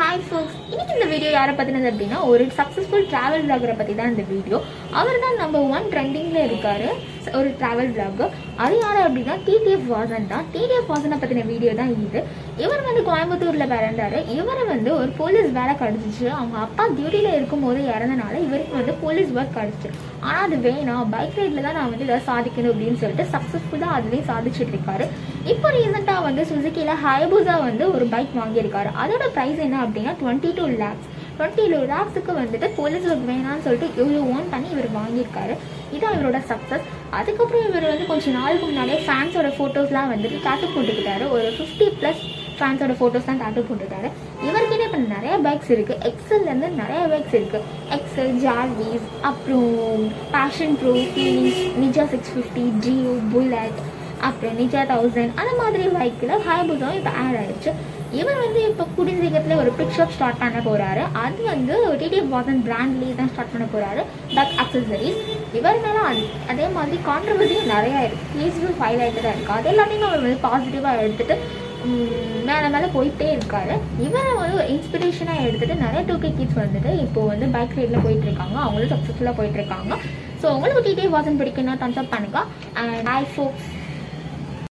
hi ஃபோக்ஸ் இன்னைக்கு இந்த video யாரை பற்றினது அப்படின்னா ஒரு சக்ஸஸ்ஃபுல் ட்ராவல் vlogger பற்றி தான் இந்த வீடியோ அவர் தான் நம்பர் ஒன் ட்ரெண்டிங்கில் இருக்காரு ஒரு ட்ராவல் vlogger அது யார் அப்படின்னா டிடிஎஃப் வாசன் தான் டிடிஎஃப் வாசனை பற்றின வீடியோ தான் இது இவர் வந்து கோயம்புத்தூரில் பிறந்தாரு இவரை வந்து ஒரு போலீஸ் வேலை கிடச்சிச்சு அவங்க அப்பா டியூட்டியில் இருக்கும்போது இறந்தனால இவருக்கு வந்து போலீஸ் ஒர்க் கிடச்சிச்சு ஆனால் அது வேணாம் பைக் ரைடில் தான் நான் வந்து இதை சாதிக்கணும் அப்படின்னு சொல்லிட்டு சக்ஸஸ்ஃபுல்லாக அதுலேயும் சாதிச்சுட்டு இருக்காரு இப்போ ரீசெண்டாக வந்து சுசுக்கியில் ஹைபூசா வந்து ஒரு பைக் வாங்கியிருக்காரு அதோட ப்ரைஸ் என்ன அப்படின்னா twenty two lakhs twenty two லேக்ஸுக்கு வந்துட்டு போலீஸ் ஒர்க் வேணாம்னு சொல்லிட்டு இவ்வளோ ஓன் பண்ணி இவர் வாங்கியிருக்காரு இதான் இவரோட சக்ஸஸ் அதுக்கப்புறம் இவர் வந்து கொஞ்சம் நாளுக்கு முன்னாடியே ஃபேன்ஸோட ஃபோட்டோஸ்லாம் வந்துட்டு டாட்டு போட்டுக்கிட்டாரு ஒரு ஃபிஃப்டி ப்ளஸ் ஃபேன்ஸோட ஃபோட்டோஸ் தான் டாட்டு போட்டுட்டாரு இவர்கிட்ட இப்போ நிறைய பைக்ஸ் இருக்குது எக்ஸல்லேருந்து நிறைய பைக்ஸ் இருக்குது எக்ஸல் ஜார்விஸ் அப்புறம் Passion Pro feelings Ninja six fifty Jio Bullet அப்புறம் நிஜா தௌசண்ட் அந்த மாதிரி பைக்கில் ஹைபுஸும் இப்போ ஆட் ஆயிடுச்சு இவர் வந்து இப்போ கூடிய சீக்கிரத்தில் ஒரு பிக் ஷாப் ஸ்டார்ட் பண்ண போகிறாரு அது வந்து டிடிஎஃப் வாசன் பிராண்ட்லேயே தான் ஸ்டார்ட் பண்ண போகிறாரு பக் அக்சசரிஸ் இவர் மேலே அது அதே மாதிரி கான்ட்ரவர்சியும் நிறையா இருக்குது கேஸும் ஃபைல் ஆகிட்டு தான் இருக்குது அது எல்லாத்தையும் அவர் வந்து பாசிட்டிவாக எடுத்துகிட்டு மேலே மேலே போயிட்டே இருக்காரு இவரை வந்து ஒரு இன்ஸ்பிரேஷனாக எடுத்துகிட்டு நிறைய டூ கே கிட்ஸ் வந்துட்டு இப்போ வந்து பைக் ரைடில் போயிட்டு இருக்காங்க அவங்களும் சக்ஸஸ்ஃபுல்லாக போயிட்டு இருக்காங்க ஸோ உங்களுக்கு டிடிஎஃப் வாசன் பிடிக்குன்னா தம்ஸ் அப் பண்ணுங்க அண்ட் ஐ ஃபோக்ஸ்